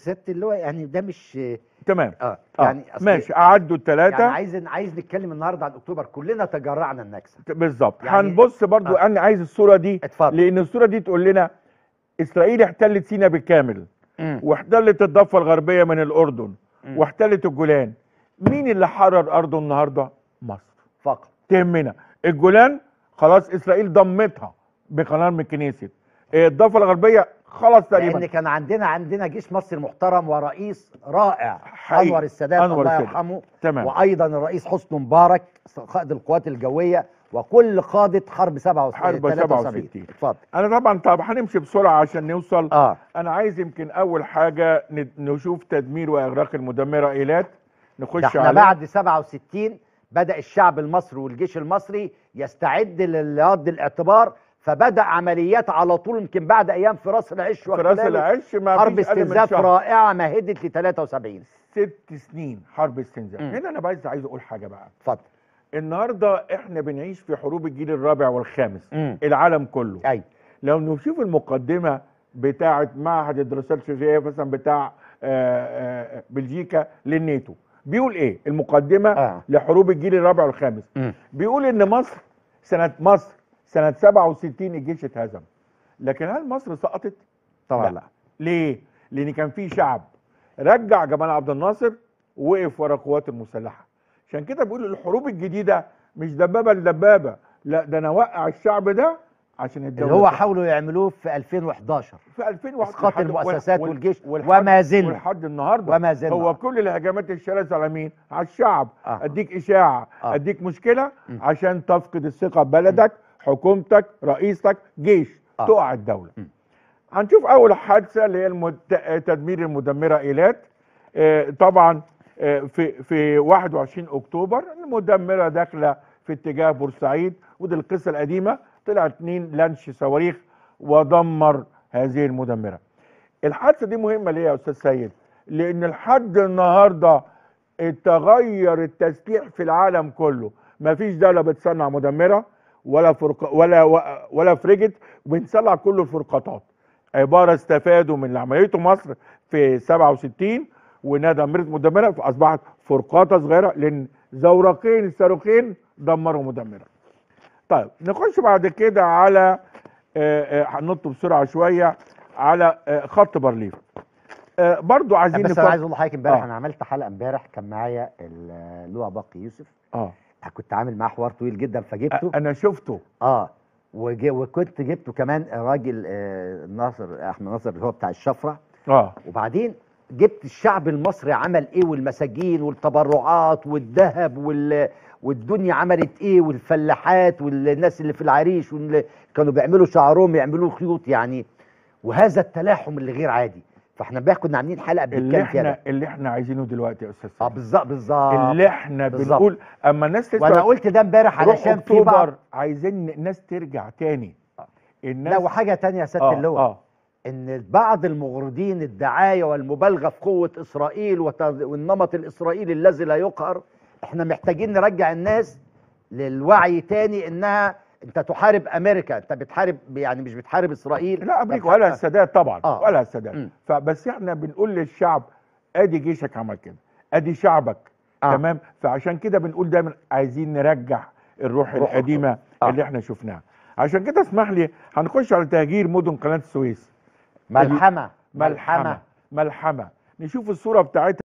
سياده اللواء يعني ده مش تمام اه آه. يعني أصل- ماشي عدوا الثلاثه يعني عايز عايز نتكلم النهارده عن اكتوبر كلنا تجرعنا النكسه بالظبط يعني- هنبص برضو آه. انا عايز الصوره دي اتفضل لان الصوره دي تقول لنا اسرائيل احتلت سيناء بالكامل مم. واحتلت الضفه الغربيه من الاردن مم. واحتلت الجولان مين اللي حرر ارضه النهارده مصر فقط تهمنا الجولان خلاص اسرائيل ضمتها بقرار من الكنيست الضفه الغربيه خلاص لان تقريبا كان عندنا عندنا جيش مصري محترم ورئيس رائع حقيقي. انور السادات أنور الله السادات. يرحمه تمام وايضا الرئيس حسني مبارك قائد القوات الجويه وكل قاده حرب 67 حرب 67. اتفضل انا طبعا طب هنمشي بسرعه عشان نوصل اه انا عايز يمكن اول حاجه ن- نشوف تدمير واغراق المدمره ايلات نخش ده احنا عليه بعد 67 بدا الشعب المصري والجيش المصري يستعد لرد الاعتبار فبدا عمليات على طول يمكن بعد ايام في راس العش في راس وخلاله العش ما حرب فيش أقل من استنزاف شهر. رائعه مهدت ل 73 ست سنين حرب استنزاف مم. هنا انا بس عايز اقول حاجه بقى اتفضل النهارده احنا بنعيش في حروب الجيل الرابع والخامس امم العالم كله ايوه لو نشوف المقدمه بتاعه معهد الدراسات الشرعيه مثلا بتاع آه، آه، بلجيكا للناتو بيقول ايه المقدمه آه. لحروب الجيل الرابع والخامس مم. بيقول ان مصر سنه مصر سنه 67 الجيش اتهزم لكن هل مصر سقطت طبعا لا. لا ليه لان كان في شعب رجع جمال عبد الناصر ووقف ورا القوات المسلحه عشان كده بيقول الحروب الجديده مش دبابه لدبابه لا ده انا اوقع الشعب ده عشان الدوله اللي هو تقوم. حاولوا يعملوه في 2011 في 2001 اسقاط لحد- المؤسسات وال- والجيش والحد- وما زلنا ولحد النهارده وما زلنا هو كل الهجمات الشرسه على مين؟ على الشعب آه. اديك اشاعه آه. اديك مشكله م. عشان تفقد الثقه ببلدك حكومتك رئيسك جيش آه. تقع الدوله م. هنشوف اول حادثه اللي هي المد... تدمير المدمره ايلات آه، طبعا آه، في في 21 اكتوبر المدمره داخله في اتجاه بورسعيد ودي القصه القديمه طلع اتنين لانش صواريخ ودمر هذه المدمره الحادثه دي مهمه ليه يا استاذ سيد لان لحد النهارده تغير التسليح في العالم كله مفيش دوله بتصنع مدمره ولا فرق ولا ولا فريجت وبنصنع كل الفرقاطات عباره استفادوا من اللي عملته مصر في 67 وانها دمرت مدمره فاصبحت فرقاطه صغيره لان زورقين الصاروخين دمروا مدمره. طيب نخش بعد كده على آه، آه، هننط بسرعه شويه على آه، خط بارليف. آه، برضو عايزين بس نفكر- انا عايز اقول لحضرتك امبارح آه. انا عملت حلقه امبارح كان معايا اللواء باقي يوسف اه كنت عامل معاه حوار طويل جدا فجبته انا شفته اه وج- وكنت جبته كمان الراجل آه ناصر احمد ناصر اللي هو بتاع الشفره اه وبعدين جبت الشعب المصري عمل ايه والمساجين والتبرعات والذهب وال والدنيا عملت ايه والفلاحات والناس اللي في العريش واللي كانوا بيعملوا شعرهم يعملوا خيوط يعني وهذا التلاحم اللي غير عادي فاحنا امبارح كنا عاملين حلقه اللي بنتكلم فيها احنا ده. اللي احنا عايزينه دلوقتي يا استاذ اه سيد. بالظبط بالظبط اللي احنا بالظبط. بنقول اما الناس تسمع وانا قلت ده امبارح روح علشان في بعض اكتوبر عايزين الناس ترجع تاني الناس لا وحاجه تانية يا سياده آه اللواء اه ان بعض المغردين الدعايه والمبالغه في قوه اسرائيل وت- والنمط الاسرائيلي الذي لا يقهر احنا محتاجين نرجع الناس للوعي تاني انها انت تحارب امريكا انت بتحارب يعني مش بتحارب اسرائيل لا امريكا ده ولا بتحارب- السادات طبعا آه. ولا السادات مم. فبس احنا بنقول للشعب ادي جيشك عمل كده ادي شعبك آه. تمام فعشان كده بنقول دايما عايزين نرجع الروح روح القديمه آه. اللي احنا شفناها عشان كده اسمح لي هنخش على تهجير مدن قناه السويس ملحمه ملحمه ملحمه نشوف الصوره بتاعتها